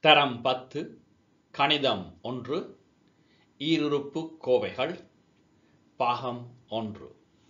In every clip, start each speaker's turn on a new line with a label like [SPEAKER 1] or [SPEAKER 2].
[SPEAKER 1] தரம் பத்து கணிதம் ஒன்று ஈருறுப்பு கோவைகள் பாகம் ஒன்று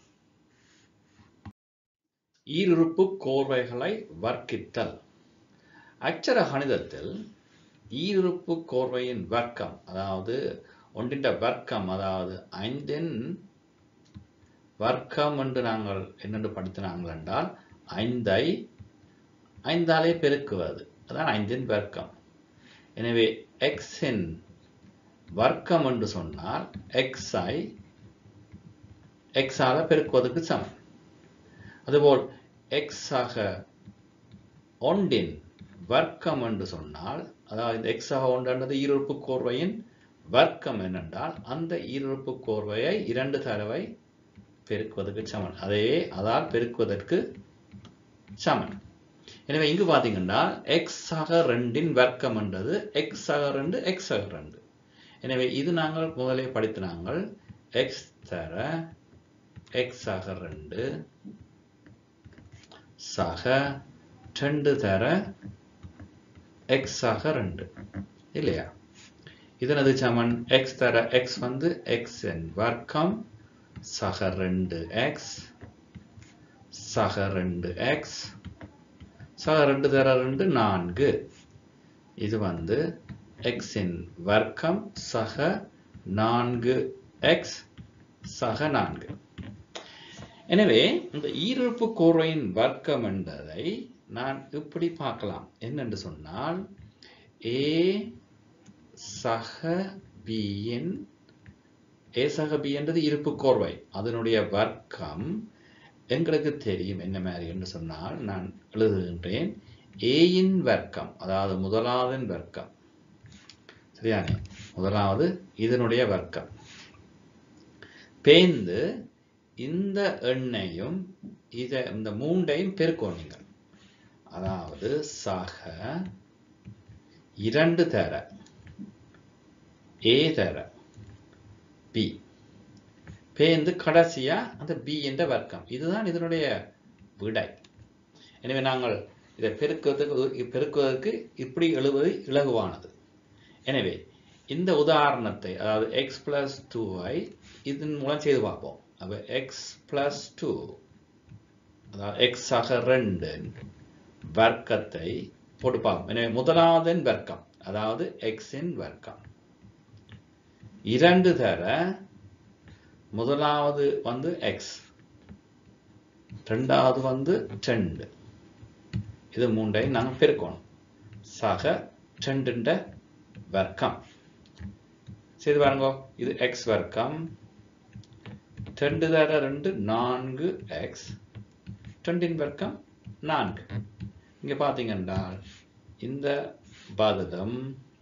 [SPEAKER 1] ஈருறுப்பு கோவைகளை வர்க்கித்தல் அச்சர கணிதத்தில் ஈருறுப்பு கோர்வையின் வர்க்கம் அதாவது ஒன்றின் வர்க்கம் அதாவது ஐந்தின் வர்க்கம் என்று நாங்கள் என்னென்று படித்தினாங்கள் என்றால் ஐந்தை ஐந்தாலே பெருக்குவது அதான் ஐந்தின் வர்க்கம் எனவே எக்ஸின் வர்க்கம் என்று சொன்னால் எக்ஸை எக்ஸால பெருக்குவதற்கு சமம் அதுபோல் எக்ஸாக ஒன்றின் வர்க்கம் என்று சொன்னால் அதாவது எக்ஸாக ஒன்றானது ஈருறுப்பு கோர்வையின் வர்க்கம் என்னென்றால் அந்த ஈருறுப்பு கோர்வையை இரண்டு தடவை பெருக்குவதற்கு சமன் அதையே அதால் பெருக்குவதற்கு சமன் எனவே இங்கு பார்த்தீங்கன்னா எக்ஸ் ஆக ரெண்டின் வர்க்கம் என்றது எக்ஸ் ஆக ரெண்டு எக்ஸ் ஆக ரெண்டு எனவே இது நாங்கள் முதலே படித்து நாங்கள் எக்ஸ் தர எக்ஸ் ஆக ரெண்டு சக ரெண்டு தர எக்ஸ் ஆக ரெண்டு இல்லையா இதனது சமன் எக்ஸ் தர எக்ஸ் வந்து எக்ஸ் என் வர்க்கம் சக ரெண்டு எக்ஸ் சக ரெண்டு எக்ஸ் சக ரெண்டு தர ரெண்டு நான்கு இது வந்து எக்ஸின் வர்க்கம் சக நான்கு எக்ஸ் சக நான்கு எனவே இந்த ஈருறுப்பு கோர்வையின் வர்க்கம் என்பதை நான் இப்படி பார்க்கலாம் என்னென்று சொன்னால் ஏ சக பியின் ஏ சக பி என்றது இருப்பு கோர்வை அதனுடைய வர்க்கம் எங்களுக்கு தெரியும் என்ன மாதிரி என்று சொன்னால் நான் எழுதுகின்றேன் ஏயின் வர்க்கம் அதாவது முதலாவதின் வர்க்கம் சரியானே முதலாவது இதனுடைய வர்க்கம் பேந்து இந்த எண்ணையும் இதை இந்த மூண்டையும் பெருக்கோம் நீங்கள் அதாவது சக இரண்டு தர ஏ தர பி பேந்து கடைசியா அந்த பி என்ற வர்க்கம் இதுதான் இதனுடைய விடை எனவே நாங்கள் இதை பெருக்குவதற்கு பெருக்குவதற்கு இப்படி எழுவது இலகுவானது எனவே இந்த உதாரணத்தை அதாவது எக்ஸ் பிளஸ் டூவை இதன் மூலம் செய்து பார்ப்போம் அப்போ எக்ஸ் பிளஸ் டூ அதாவது எக்ஸ் ஆக ரெண்டு வர்க்கத்தை போட்டு பார்ப்போம் எனவே முதலாவதின் வர்க்கம் அதாவது எக்ஸின் வர்க்கம் இரண்டு தர முதலாவது வந்து எக்ஸ் ரெண்டாவது வந்து ரெண்டு இது மூன்றையும் நாங்கள் பெருக்கணும் சக ரெண்டுண்ட வர்க்கம் செய்து பாருங்க இது எக்ஸ் வர்க்கம் ரெண்டு தர ரெண்டு நான்கு எக்ஸ் ரெண்டின் வர்க்கம் நான்கு இங்க பார்த்தீங்கன்னா இந்த பாதகம்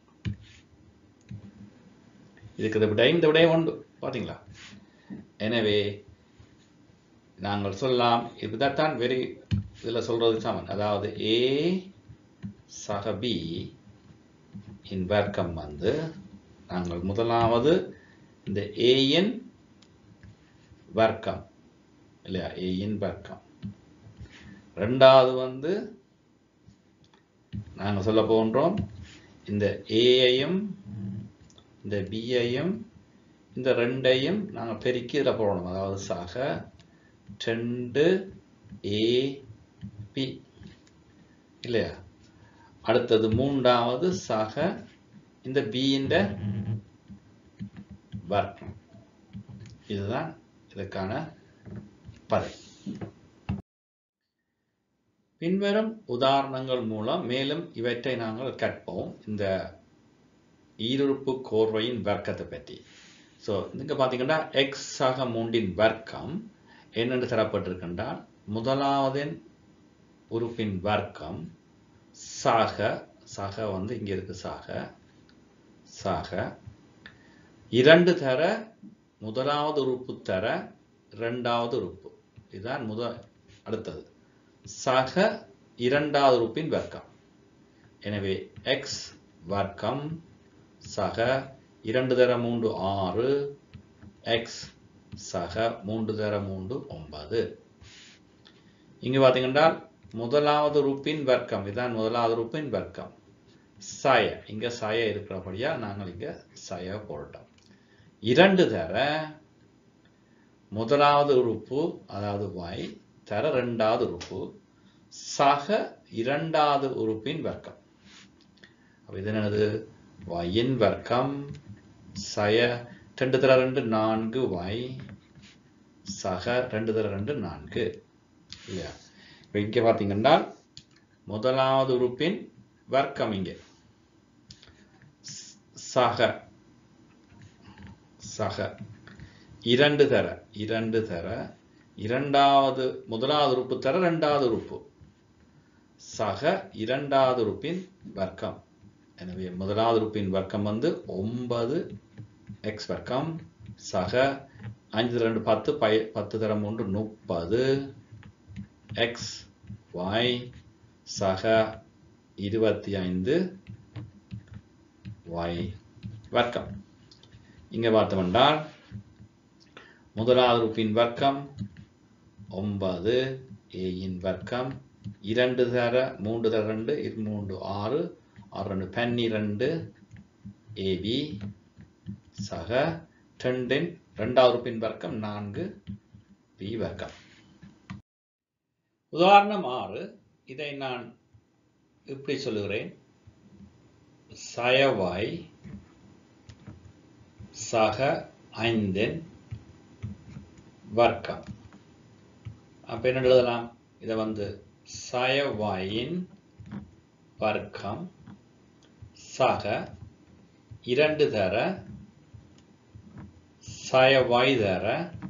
[SPEAKER 1] இதுக்கு விட இந்த விடைய உண்டு பார்த்தீங்களா எனவே நாங்கள் சொல்லலாம் இதுதான் வெரி இதில் சொல்றது சமன் அதாவது ஏ சக பி இன் வர்க்கம் வந்து நாங்கள் முதலாவது இந்த ஏயின் வர்க்கம் இல்லையா ஏயின் வர்க்கம் ரெண்டாவது வந்து நாங்கள் சொல்ல போன்றோம் இந்த ஏயையும் இந்த பியையும் இந்த ரெண்டையும் நாங்கள் பெருக்கி இதில் போடணும் அதாவது சக ரெண்டு ஏ பி இல்லையா அடுத்தது மூன்றாவது சக இந்த பியின் வர்க்கம் இதுதான் இதற்கான பதை பின்வரும் உதாரணங்கள் மூலம் மேலும் இவற்றை நாங்கள் கற்போம் இந்த ஈருறுப்பு கோர்வையின் வர்க்கத்தை பற்றி ஸோ இங்கே பார்த்தீங்கன்னா எக்ஸ் ஆக மூன்றின் வர்க்கம் என்னென்று தரப்பட்டிருக்கின்றால் முதலாவதின் உறுப்பின் வர்க்கம் சாக சாக வந்து இங்கே இருக்கு சாக சாக இரண்டு தர முதலாவது உறுப்பு தர இரண்டாவது உறுப்பு இதுதான் முத அடுத்தது சக இரண்டாவது உறுப்பின் வர்க்கம் எனவே எக்ஸ் வர்க்கம் சக இரண்டு தர மூன்று ஆறு எக்ஸ் சக மூன்று தர மூன்று ஒன்பது இங்கு பார்த்தீங்கன்னா முதலாவது உறுப்பின் வர்க்கம் இதான் முதலாவது உறுப்பின் வர்க்கம் சய இங்க சய இருக்கிறபடியா நாங்கள் இங்க சய போட்டோம் இரண்டு தர முதலாவது உறுப்பு அதாவது y தர இரண்டாவது உறுப்பு சக இரண்டாவது உறுப்பின் வர்க்கம் அப்ப இது என்னது y-இன் வர்க்கம் சய ரெண்டு தர ரெண்டு நான்கு y சக ரெண்டு தர ரெண்டு நான்கு இல்லையா இப்ப இங்க பாத்தீங்கன்னா முதலாவது உறுப்பின் வர்க்கம் இங்கே சக சக இரண்டு தர இரண்டு தர இரண்டாவது முதலாவது உறுப்பு தர இரண்டாவது உறுப்பு சக இரண்டாவது உறுப்பின் வர்க்கம் எனவே முதலாவது உறுப்பின் வர்க்கம் வந்து ஒன்பது எக்ஸ் வர்க்கம் சக அஞ்சு தர ரெண்டு பத்து பை பத்து தர மூன்று முப்பது எக்ஸ் ஒய் சக இருபத்தி ஐந்து y வர்க்கம் இங்க பார்த்தோம்னால் முதலாவது உறுப்பின் வர்க்கம் ஒன்பது ஏயின் வர்க்கம் இரண்டு தர மூன்று தர ரெண்டு இரு மூன்று ஆறு ஆறு ரெண்டு பன்னிரண்டு ஏபி சக ரெண்டின் இரண்டாவது உறுப்பின் வர்க்கம் நான்கு பி வர்க்கம் உதாரணம் ஆறு இதை நான் இப்படி சொல்லுகிறேன் சயவாய் சக ஐந்தின் வர்க்கம் அப்ப என்ன எழுதலாம் இதை வந்து சயவாயின் வர்க்கம் சக இரண்டு தர சயவாய் தர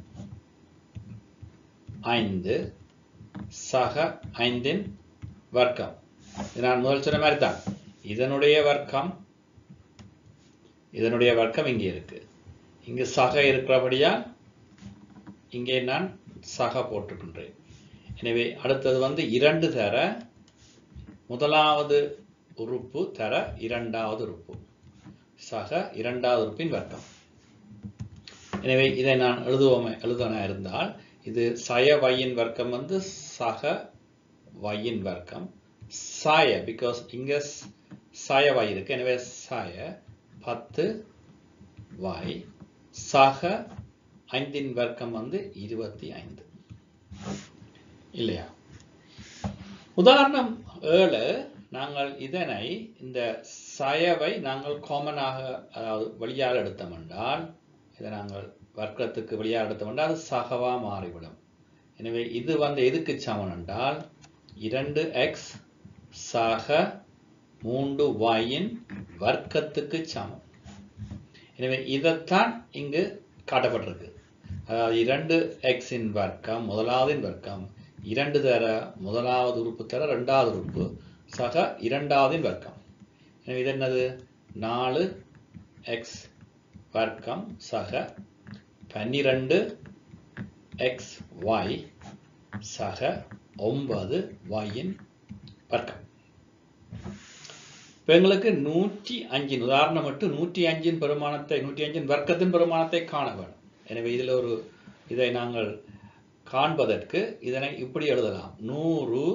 [SPEAKER 1] ஐந்து சக ஐந்தின் வர்க்கம் இது நான் முதல் சொன்ன மாதிரி தான் இதனுடைய வர்க்கம் இதனுடைய வர்க்கம் இங்கே இருக்கு இங்கு சக இருக்கிறபடியால் இங்கே நான் சக போட்டுக்கின்றேன் எனவே அடுத்தது வந்து இரண்டு தர முதலாவது உறுப்பு தர இரண்டாவது உறுப்பு சக இரண்டாவது உறுப்பின் வர்க்கம் எனவே இதை நான் எழுதுவோமே எழுதனா இருந்தால் இது சய வையின் வர்க்கம் வந்து சக வையின் வர்க்கம் சாய பிகாஸ் இங்க சாய வாய் இருக்கு எனவே சாய பத்து வாய் சக ஐந்தின் வர்க்கம் வந்து இருபத்தி ஐந்து இல்லையா உதாரணம் ஏழு நாங்கள் இதனை இந்த சயவை நாங்கள் காமனாக அதாவது வெளியால் எடுத்தோம் என்றால் இதை நாங்கள் வர்க்கத்துக்கு வெளியாக எடுத்தோம் என்றால் அது சகவா மாறிவிடும் எனவே இது வந்து எதுக்கு சமன் என்றால் இரண்டு எக்ஸ் சக மூன்று வாயின் வர்க்கத்துக்கு சமம் எனவே இதைத்தான் இங்கு காட்டப்பட்டிருக்கு அதாவது இரண்டு எக்ஸின் வர்க்கம் முதலாவதின் வர்க்கம் இரண்டு தர முதலாவது உறுப்பு தர இரண்டாவது உறுப்பு சக இரண்டாவதின் வர்க்கம் எனவே இது என்னது நாலு எக்ஸ் வர்க்கம் சக பன்னிரண்டு எக்ஸ் ஒய் சக ஒன்பது ஒயின் வர்க்கம் இப்போ எங்களுக்கு நூற்றி அஞ்சின் உதாரணம் மட்டும் நூற்றி அஞ்சின் பெருமானத்தை நூற்றி அஞ்சின் வர்க்கத்தின் பெருமானத்தை காண வேண்டும் எனவே இதில் ஒரு இதை நாங்கள் காண்பதற்கு இதனை இப்படி எழுதலாம் நூறு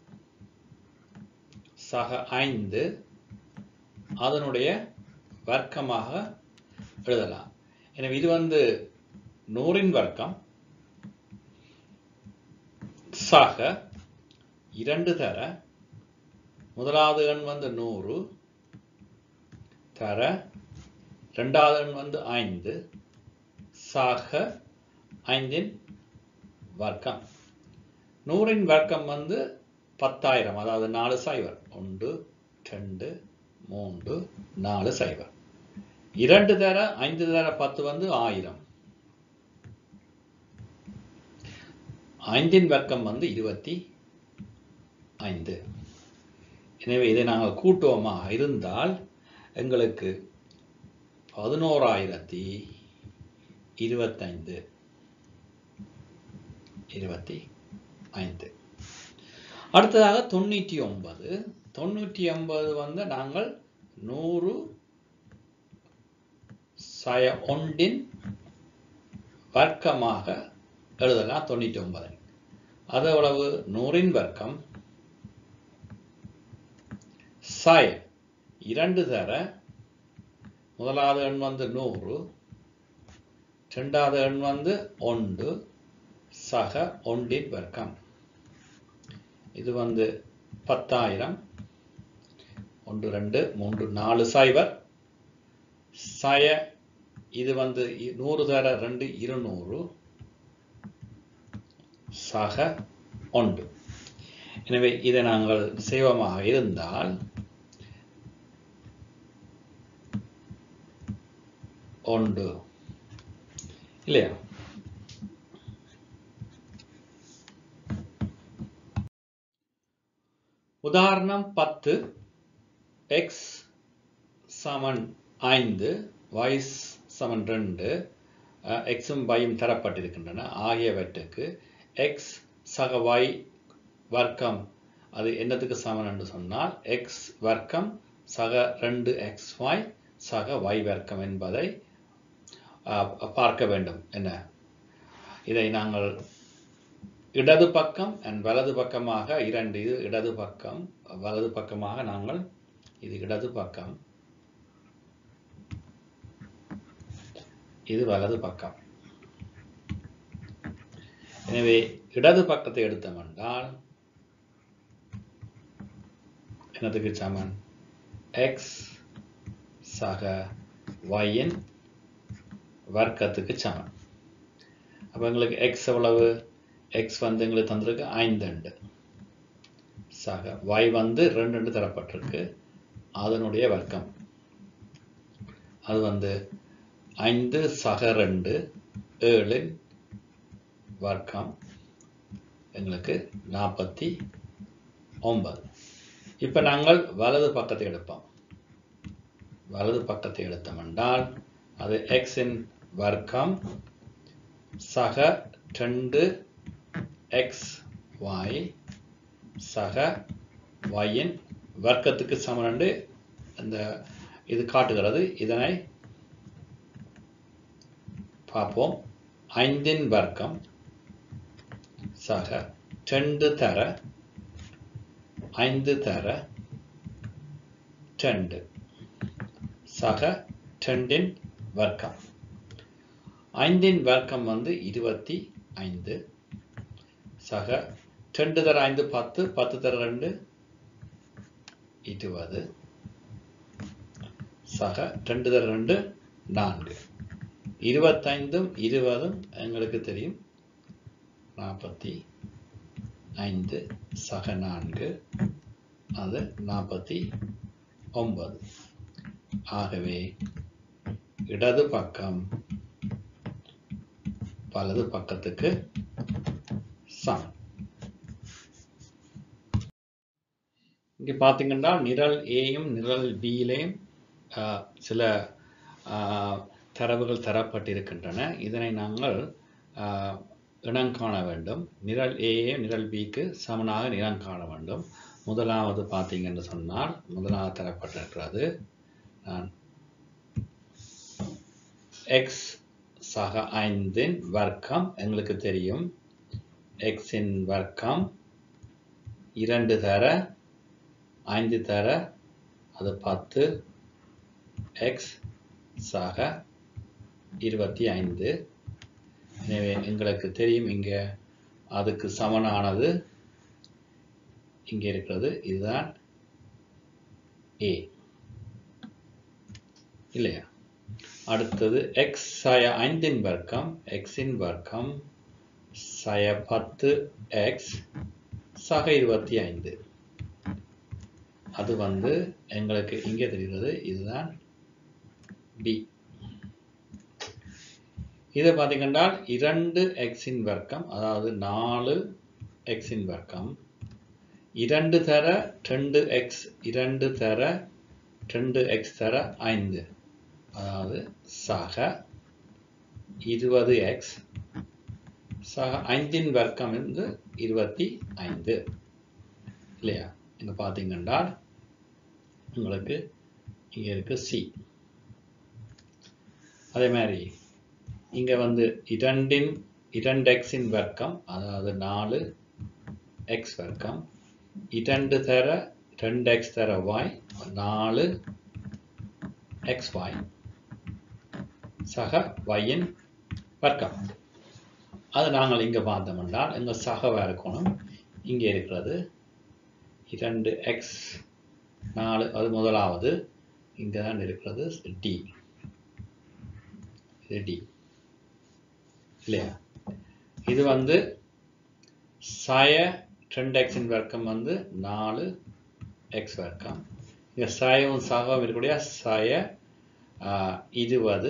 [SPEAKER 1] சக ஐந்து அதனுடைய வர்க்கமாக எழுதலாம் எனவே இது வந்து நூறின் வர்க்கம் சக இரண்டு தர முதலாவது எண் வந்து நூறு தர ரெண்டாவது எண் வந்து ஐந்து சாக ஐந்தின் வர்க்கம் நூறின் வர்க்கம் வந்து பத்தாயிரம் அதாவது நாலு சைவர் ஒன்று ரெண்டு மூன்று நாலு சைவர் இரண்டு தர ஐந்து தர பத்து வந்து ஆயிரம் ஐந்தின் வர்க்கம் வந்து இருபத்தி ஐந்து எனவே இதை நாங்கள் கூட்டுவோமாக இருந்தால் எங்களுக்கு பதினோராயிரத்தி இருபத்தைந்து இருபத்தி ஐந்து அடுத்ததாக தொண்ணூற்றி ஒன்பது தொண்ணூற்றி ஒன்பது வந்து நாங்கள் நூறு சய ஒன்றின் வர்க்கமாக எழுதலாம் தொண்ணூற்றி ஒன்பதை அது எவ்வளவு நூறின் வர்க்கம் சாய இரண்டு தர முதலாவது எண் வந்து நூறு ரெண்டாவது எண் வந்து ஒன்று சக ஒன்றின் வர்க்கம் இது வந்து பத்தாயிரம் ஒன்று ரெண்டு மூன்று நாலு சைபர் சய இது வந்து இ- நூறு தர ரெண்டு இருநூறு சக ஒன்று எனவே இதை நாங்கள் செய்வோமாக இருந்தால் ஒன்று இல்லையா உதாரணம் பத்து எக்ஸ் சமன் ஐந்து y சமன் ரெண்டு எக்ஸும் y-யும் தரப்பட்டிருக்கின்றன ஆகியவற்றுக்கு எக்ஸ் சக y வர்க்கம் அது என்னத்துக்கு சமன் என்று சொன்னால் எக்ஸ் வர்க்கம் சக ரெண்டு எக்ஸ் ஒய் சக y வர்க்கம் என்பதை அஹ், பார்க்க வேண்டும் என்ன இதை நாங்கள் இடது பக்கம் அண்ட் வலது பக்கமாக இரண்டு இது இடது பக்கம் வலது பக்கமாக நாங்கள் இது இடது பக்கம் இது வலது பக்கம் எனவே இடது பக்கத்தை எடுத்தோம் என்றால் என்னதுக்கு சமன் எக்ஸ் சக ஒயின் வர்க்கத்துக்கு சமன் அப்போ எங்களுக்கு எக்ஸ் எவ்வளவு எக்ஸ் வந்து எங்களுக்கு தந்திருக்கு ஐந்து ரெண்டு சக ஒய் வந்து ரெண்டு ரெண்டு தரப்பட்டிருக்கு அதனுடைய வர்க்கம் அது வந்து ஐந்து சக ரெண்டு ஏழின் வர்க்கம் எங்களுக்கு நாற்பத்தி ஒன்பது இப்போ நாங்கள் வலது பக்கத்தை எடுப்போம் வலது பக்கத்தை எடுத்தோம் என்றால் அது எக்ஸின் வர்க்கம் சக ரெண்டு எக்ஸ் ஒய் சக ஒயின் வர்க்கத்துக்கு சமனண்டு அந்த இது காட்டுகிறது இதனை பார்ப்போம் ஐந்தின் வர்க்கம் சக ரெண்டு தர ஐந்து தர ரெண்டு சக ரெண்டின் வர்க்கம் ஐந்தின் வர்க்கம் வந்து இருபத்தி ஐந்து சக ரெண்டு தர ஐந்து பத்து பத்து தர ரெண்டு இருபது சக ரெண்டு தர ரெண்டு நான்கு இருபத்தைந்தும் இருபதும் எங்களுக்கு தெரியும் நாற்பத்தி ஐந்து சக நான்கு அது நாற்பத்தி ஒன்பது ஆகவே இடது பக்கம் வலது பக்கத்துக்கு சமம் இங்கே பார்த்தீங்கன்னா நிரல் ஏயும் நிரல் பியிலையும் சில ஆஹ், தரவுகள் தரப்பட்டிருக்கின்றன இதனை நாங்கள் ஆஹ், இனங்காண வேண்டும் நிரல் ஏயே நிரல் பிக்கு சமனாக நிறம் காண வேண்டும் முதலாவது பார்த்தீங்கன்னு சொன்னால் முதலாவது தரப்பட்டிருக்கிறது நான் எக்ஸ் சக ஐந்தின் வர்க்கம் எங்களுக்கு தெரியும் எக்ஸின் வர்க்கம் இரண்டு தர ஐந்து தர அது பத்து எக்ஸ் சக இருபத்தி ஐந்து எனவே எங்களுக்கு தெரியும் இங்கே அதுக்கு சமனானது இங்கே இருக்கிறது இதுதான் ஏ இல்லையா அடுத்தது எக்ஸ் சய ஐந்தின் வர்க்கம் எக்ஸின் வர்க்கம் சய பத்து எக்ஸ் சக இருபத்தி ஐந்து அது வந்து எங்களுக்கு இங்கே தெரிகிறது இதுதான் பி இதை பார்த்தீங்கன்னா இரண்டு எக்ஸின் வர்க்கம் அதாவது நாலு எக்ஸின் வர்க்கம் இரண்டு தர ரெண்டு எக்ஸ் இரண்டு தர ரெண்டு எக்ஸ் தர ஐந்து அதாவது சக இருபது எக்ஸ் சக ஐந்தின் வர்க்கம் வந்து இருபத்தி ஐந்து இல்லையா இங்க பார்த்தீங்கன்னா உங்களுக்கு இங்க இருக்கு சி அதே மாதிரி இங்க வந்து இரண்டின் இரண்டு எக்ஸின் வர்க்கம் அதாவது நாலு எக்ஸ் வர்க்கம் இரண்டு தர ரெண்டு எக்ஸ் தர வாய் நாலு எக்ஸ் ஒய் சக ஒய்யின் வர்க்கம் அது நாங்கள் இங்கே பார்த்தோம் என்றால் எங்கள் சகவா இருக்கணும் இங்கே இருக்கிறது இரண்டு எக்ஸ் நாலு அது முதலாவது இங்கே தான் இருக்கிறது டி இது டி இல்லையா இது வந்து சய ரெண்டு எக்ஸின் வர்க்கம் வந்து நாலு எக்ஸ் வர்க்கம் இங்கே சயவும் சகவும் இருக்கக்கூடிய சய ஆஹ், இருபது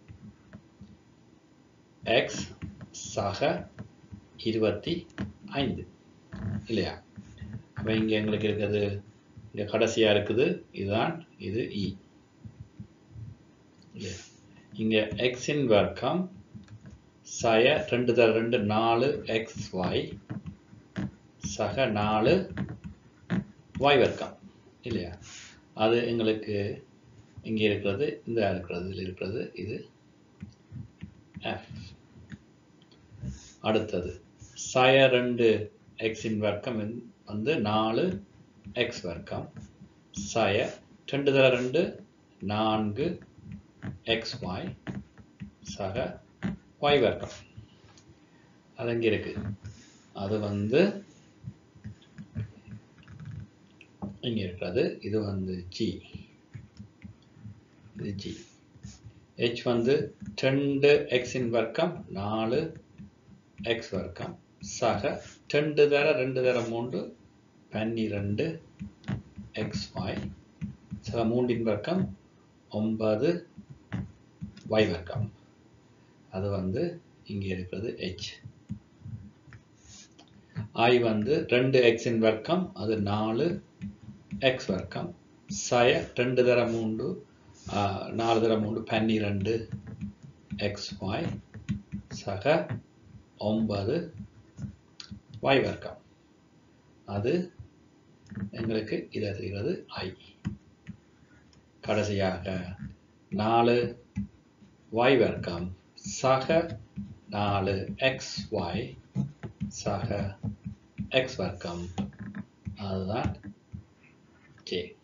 [SPEAKER 1] எக்ஸ் சக இருபத்தி ஐந்து இல்லையா அப்போ இங்கே எங்களுக்கு இருக்குது இங்கே கடைசியாக இருக்குது இதுதான் இது இ இல்லையா இங்கே எக்ஸின் வர்க்கம் சய ரெண்டு தர ரெண்டு நாலு எக்ஸ் ஒய் சக நாலு ஒய் வர்க்கம் இல்லையா அது எங்களுக்கு இங்கே இருக்கிறது இந்த இருக்கிறது இதில் இருக்கிறது இது எஃப் அடுத்தது சய ரெண்டு எக்ஸின் வர்க்கம் வந்து- வந்து நாலு எக்ஸ் வர்க்கம் சய ரெண்டு தர ரெண்டு நான்கு எக்ஸ் ஒய் சக ஒய் வர்க்கம் அது இங்கே இருக்கு அது வந்து இங்கே இருக்கிறது இது வந்து ஜி இது ஜி ஹெச் வந்து ரெண்டு எக்ஸின் வர்க்கம் நாலு எக்ஸ் வர்க்கம் சக ரெண்டு தர ரெண்டு தர மூன்று பன்னிரெண்டு எக்ஸ் ஒய் சக மூன்றின் வர்க்கம் ஒன்பது ஒய் வர்க்கம் அது வந்து இங்கே இருக்கிறது ஹெச் ஐ வந்து ரெண்டு எக்ஸின் வர்க்கம் அது நாலு எக்ஸ் வர்க்கம் சய ரெண்டு தர மூன்று ஆ, நாலு தர மூன்று பன்னிரெண்டு எக்ஸ் ஒய் சக ஒன்பது ஒய் வர்க்கம் அது எங்களுக்கு இதை தெரிகிறது ஐ கடைசியாக நாலு ஒய் வர்க்கம் சக நாலு எக்ஸ் ஒய் சக எக்ஸ் வர்க்கம் அதுதான் ஜே